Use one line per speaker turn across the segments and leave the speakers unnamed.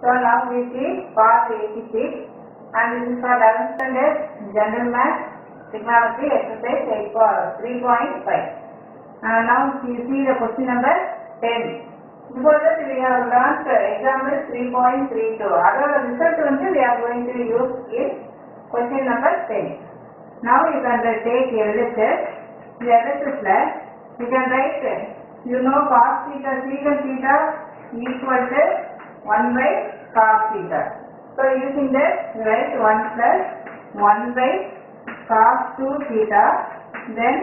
So now we see part 86 and this is for 11th standard general math trigonometry exercise 8 for 3.5. And now we see the question number 10. Before that we have learned uh, example 3.32. Other result வந்து we are going to use in question number 10. Now you can uh, take LHS. The LHS plus you can write uh, you know cos theta secant theta equal to 1 by cos theta. So using that you write 1 plus 1 by cos 2 theta then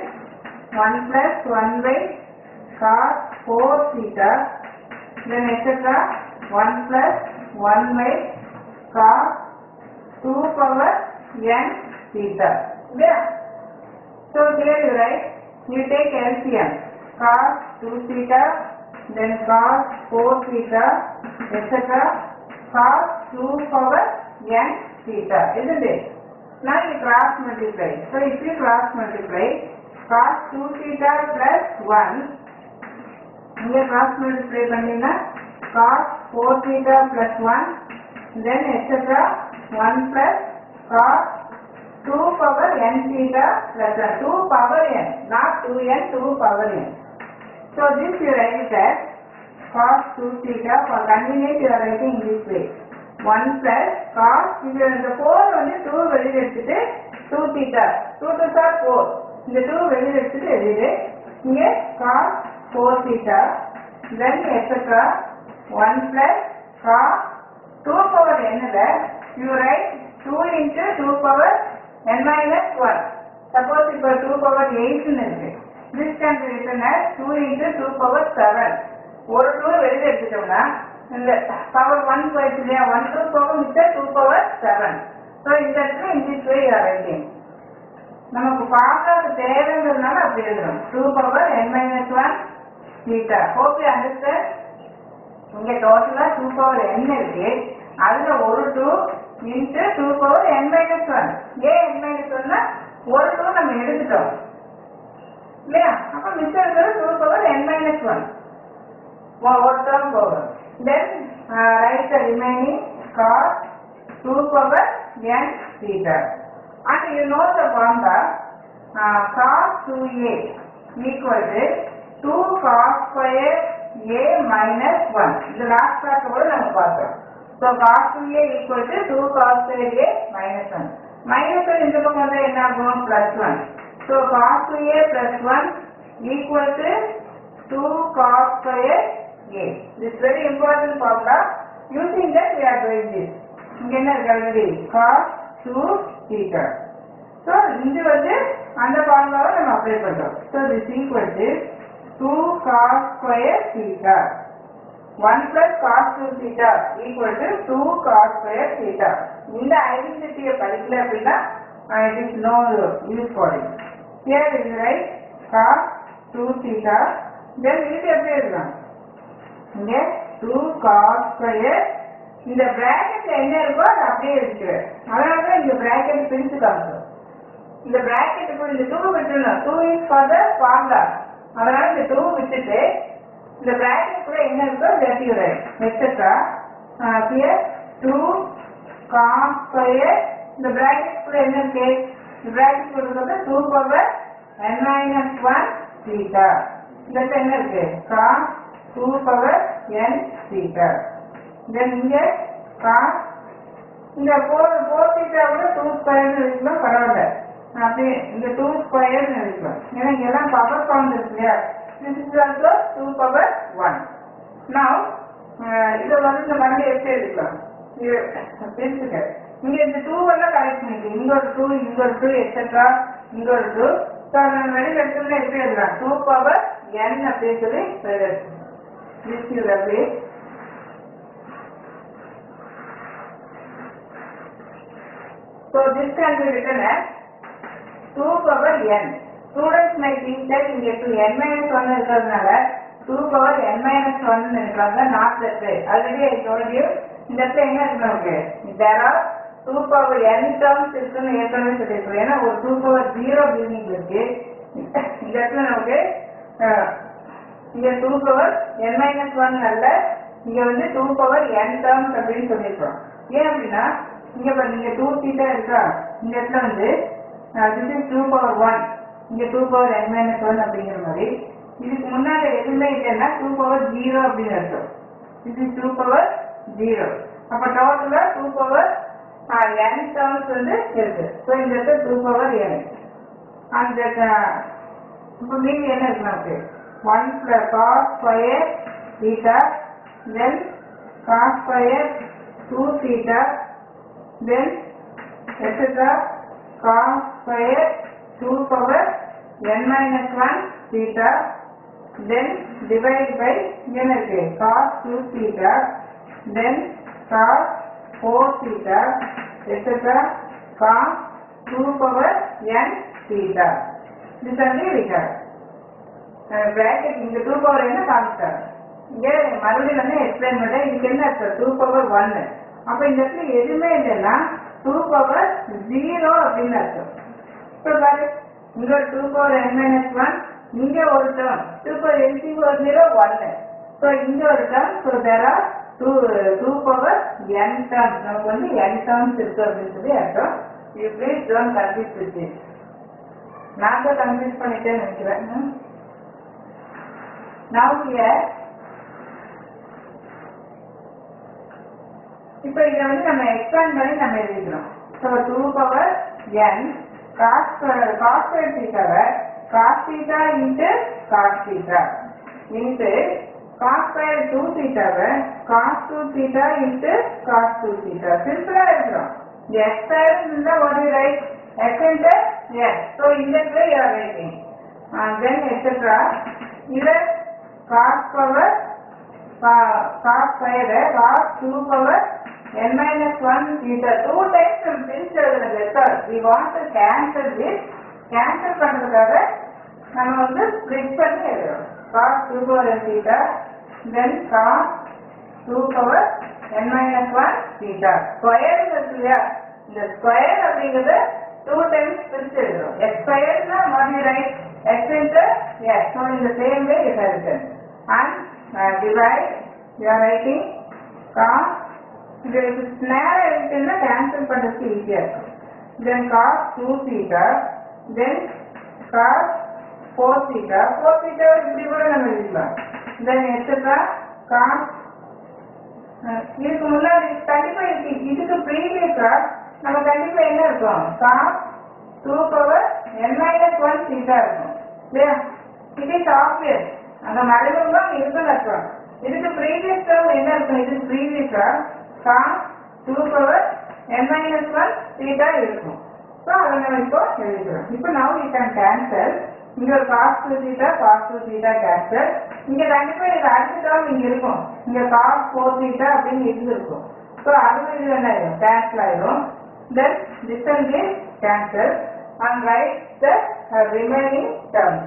1 plus 1 by cos 4 theta then etc 1 plus 1 by cos 2 power n theta. Yeah. So here you write, you take LCM, cos 2 theta, then cos 4 theta, etc. cos 2 power n theta, isn't it? Now you cross multiply. So if you cross multiply, cos 2 theta plus 1, இங்க cross multiply பண்ணீங்கன்னா cos 4 theta plus 1, then etc. 1 plus cos 2 power n theta plus 1. 2 power n, not 2n, 2 power n. So this you write as cos 2 theta. For convenience you are writing this way. 1 plus cos, இது இந்த 4 வந்து 2 வெளியில் எடுத்துட்டு 2 theta. 2 to 4. இந்த 2 வெளியில் எடுத்துட்டு எழுதிடு. இங்கே cos 4 theta. Then etc. 1 plus cos 2 power n ல you write 2 into 2 power n minus 1. Suppose இப்போ 2 power 8 ன்னு இருக்கு. This can be written as 2 into 2 power 7. ஒரு 2 வெளியில எடுத்துட்டோம்னா இந்த பவர் 1 போயிடுச்சு இல்லையா 1 2 போக மிச்ச 2 பவர் 7. ஸோ இந்த இடத்துல in this way you are writing. நமக்கு பார்க்கறது தேவைங்கிறதுனால அப்படி எழுதுறோம் 2 power n minus 1 theta. Hope you understand? இங்க டோட்டலா 2 பவர் n இருக்கு அதுல ஒரு 2 இன்ட்டு 2 பவர் n மைனஸ் 1 ஏன் n மைனஸ் 1 ஒரு 2 நம்ம எடுத்துட்டோம் இல்லையா அப்ப மிச்சம் இருக்கிறது 2 பவர் n மைனஸ் 1 ஒரு டேர்ம் போகும் then write the remaining cos 2 power n theta and you know the formula uh, cos 2a equal to 2 cos square a minus 1 இது லாஸ்ட் கிளாஸ் கூட நம்ம பார்த்தோம் so cos 2a equal to 2 cos square a minus 1 minus 1 இந்த பக்கம் வந்தா என்ன ஆகும் plus 1 so cos 2a plus 1 equal to 2 cos square a this very important formula using that we are doing this இங்க என்ன இருக்கு already cos 2 theta ஸோ இது வந்து அந்த ஃபார்முலாவை நம்ம அப்ளை பண்றோம் so this equal to two cos square theta one plus cos two theta equal to two cos square theta இந்த ஐடென்டிட்டியை படிக்கல அப்படின்னா it is no use for it here is right cos two theta then இது எப்படி எழுதலாம் இங்க two cos square இந்த பிராக்கெட்ல என்ன இருக்கோ அது அப்படியே இருக்கு அதனால தான் இந்த பிராக்கெட் பிரிச்சு காமிச்சோம் இந்த பிராக்கெட்டுக்கு இந்த டூ விட்டுணும் two is for the formula அதனால இந்த டூ விட்டுட்டு இந்த பிராக்கெட் கூட என்ன இருக்கோ that you write etcetera here two cos square இந்த பிராக்கெட் கூட என்ன இருக்கு இந்த பிராக்கெட் கொடுக்கறது two power n minus one theta இந்த இடத்துல என்ன இருக்கு cos two power n theta then இங்க காஸ் இந்த ஃபோர் ஃபோர் தீட்டா கூட டூ ஸ்கொயர்னு இருக்கலாம் பரவாயில்ல அப்படியே இந்த டூ ஸ்கொயர்னு இருக்கலாம் ஏன்னா இங்கெல்லாம் பவர் ஃபார்ம் இருக்கு இல்லையா this is also two power one now இதை வந்து இந்த மண்டை எப்படி எடுக்கலாம் இது பிரிச்சுக்க இங்க இந்த டூ எல்லாம் கரெக்ட் பண்ணிக்கலாம் இங்க ஒரு டூ இங்க ஒரு டூ எக்ஸெட்ரா இங்க ஒரு டூ ஸோ நம்ம வெளியில் எடுத்தோம்னா எப்படி எழுதலாம் டூ பவர் என் அப்படின்னு சொல்லி திஸ் யூ அப்படியே So this can be written as 2 power n. Students may think that இங்க 2 n minus 1 இருக்கிறதுனால 2 power n minus 1 இருக்காங்க not that way. Already I told you இந்த இடத்துல என்ன இருக்கு நமக்கு there are 2 power n terms இருக்குன்னு ஏற்கனவே சொல்லியிருக்கோம் ஏன்னா ஒரு 2 power 0 மீனிங் இருக்கு இந்த இடத்துல நமக்கு அஹ், இங்க 2 power n minus 1 அல்ல இங்க வந்து டூ பவர் என் டேர்ம்ஸ் அப்படின்னு சொல்லியிருக்கோம் ஏன் அப்படின்னா இங்க பாருங்க இங்க டூ தீட்டா இருக்கா இந்த இடத்துல வந்து this is two power one இங்க two power n minus one அப்படிங்கிற மாதிரி இதுக்கு முன்னாடி எதுவுமே இல்லைன்னா டூ பவர் ஜீரோ அப்படின்னு அர்த்தம் this is 2 power 0 அப்ப டோட்டலா 2 power n terms வந்து இருக்கு ஸோ இந்த இடத்துல 2 power n அந்த இப்போ மீதி என்ன இருக்கு நமக்கு 1 plus cos square theta then cos square 2 theta then etc cos square 2 power n minus 1 theta then divide by என்ன இருக்கு cos 2 theta then cos 4 theta etc cos 2 power n theta this only regard bracket இங்க 2 power என்ன காமிச்சார் இங்க மறுபடியும் வந்து explain பண்ண இதுக்கு என்ன அர்த்தம் 2 power 1 அப்ப இந்த இடத்துல எதுவுமே இல்லைன்னா 2 power 0 அப்படின்னு அர்த்தம் இப்போ பாரு இங்க ஒரு 2 power n minus 1 இங்க ஒரு டேர்ம் 2 power n ஒரு 0 1 ஸோ இங்க ஒரு term so there are two two power n terms நமக்கு வந்து n டேர்ம்ஸ் இருக்கு அப்படின்னு சொல்லி அர்த்தம் you please don't confuse with this நான் தான் கன்ஃபியூஸ் பண்ணிட்டேன்னு நினைக்கிறேன் நவ் ஹியர் இப்போ இதை வந்து நம்ம எக்ஸ்பேண்ட் பண்ணி நம்ம எழுதிக்கிறோம் so two power n cos cos square தீட்டாவை cos theta into cos theta into cos square two தீட்டாவை cos two theta into cos two theta சிம்பிளா இருக்கிறோம் இந்த எக்ஸ்பயர் இருந்தால் what you write x into s so இந்த way you are writing then etcetera இதை cos power cos square cos 2 power n minus 1 theta two times நம்ம பிரிச்சு எழுதுன vector we want to cancel this cancel பண்றதுக்காக நம்ம வந்து split பண்ணி எழுதுறோம் cos 2 power n theta then cos 2 power n minus 1 theta square இருக்கு இல்லையா இந்த square அப்படிங்கிறது டூ டைம்ஸ் பிரிச்சு எழுதுறோம் x square னா what you write x into yes so in the same way it has written and uh, divide you are writing cos இது நேரம் இருக்குன்னா கேன்சல் பண்ணுறதுக்கு ஈஸியாக இருக்கும் then cos two theta then cos four theta four theta இப்படி கூட நம்ம எழுதிக்கலாம் தென் எத்தனை காஸ் இதுக்கு முன்னாடி கண்டிப்பா இதுக்கு இதுக்கு ப்ரீவியஸா நம்ம கண்டிப்பா என்ன இருக்கும் cos two power n minus one theta இருக்கும் இல்லையா இட் இஸ் ஆப்வியஸ் அந்த மறைமுகமா இருக்குன்னு அர்த்தம் இதுக்கு ப்ரீவியஸ் டேர்ம் என்ன இருக்கும் இதுக்கு ப்ரீவியஸா cos two power n minus one theta இருக்கும் ஸோ அதை நம்ம இப்போ எழுதிக்கிறோம் இப்போ நவ் யூ கேன் கேன்சல் இங்க ஒரு cos two theta cos two theta cancel இங்க கண்டிப்பா இது அடுத்த டேர்ம் இங்க இருக்கும் இங்க காஸ் ஃபோர் தீட்டா அப்படின்னு இருந்திருக்கும் ஸோ அதுவும் இது என்ன ஆயிடும் கேன்சல் ஆயிடும் then this and this cancel and write the remaining term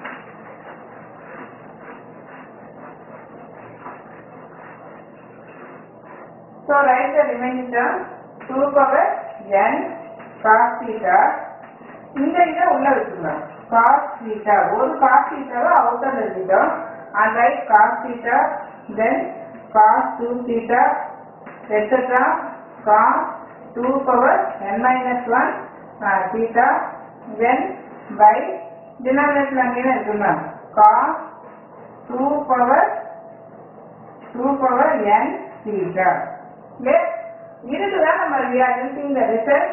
So write the remaining term 2 power n cos theta இந்த இதை உள்ள வச்சுக்கலாம் cos theta ஒரு cos theta வை அவுட்டர் எழுதிட்டோம் and write cos theta then cos 2 theta etc cos 2 power n minus 1 uh, theta then by denominator அங்க என்ன இருக்குமா cos 2 power 2 power n theta Yes, இதுக்குதான் நம்ம we are using the result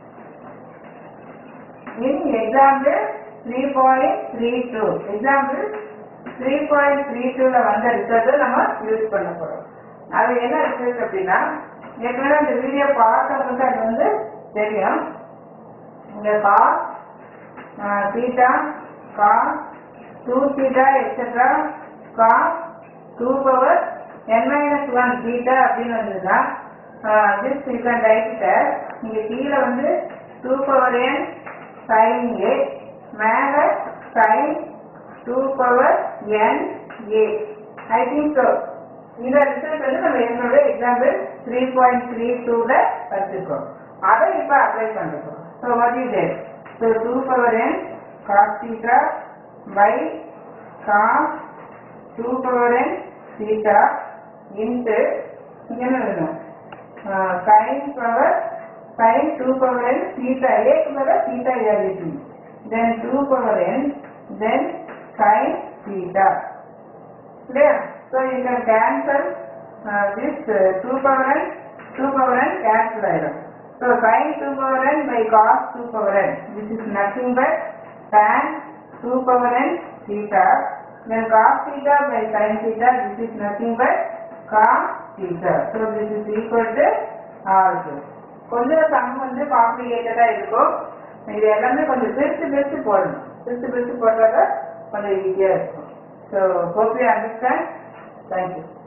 in example 3.32 example 3.32 ல வந்த result நம்ம use பண்ண போறோம் அது என்ன ரிசல்ட் அப்படின்னா ஏற்கனவே அந்த வீடியோ பார்த்தவங்களுக்கு அது வந்து தெரியும் இந்த cos theta cos two theta etcetera cos two power n minus 1 theta அப்படின்னு வந்ததுன்னா this you can write it இங்க கீழே வந்து 2 பவர் n sin a மேல sin 2 power n a I think so இந்த ரிசல்ட் வந்து நம்ம என்னோட எக்ஸாம்பிள் த்ரீ பாயிண்ட் த்ரீ டூல வச்சிருக்கோம் அதை இப்போ அப்ளை பண்ணிருக்கோம் so what is there so two power n cos theta by cos 2 power n theta இன்ட்டு இங்க என்ன எழுதணும் sine power sine two power n theta ஏக்கு பதிலாக தீட்டா எழுதிட்டு then two power n then sine theta clear so you can cancel uh, this uh, 2 power n 2 power n cancel ஆயிடும் so sin 2 power n by cos 2 power n this is nothing but tan 2 power n theta then cos theta by sin theta this is nothing but cos theta so this is equal to r2 கொஞ்சம் some வந்து காம்ப்ளிகேட்டடா இருக்கும் இது எல்லாமே கொஞ்சம் பிரித்து பிரித்து போடணும் பிரித்து பிரித்து போட்டாதான் கொஞ்சம் ஈஸியா இருக்கும் so hope you understand thank you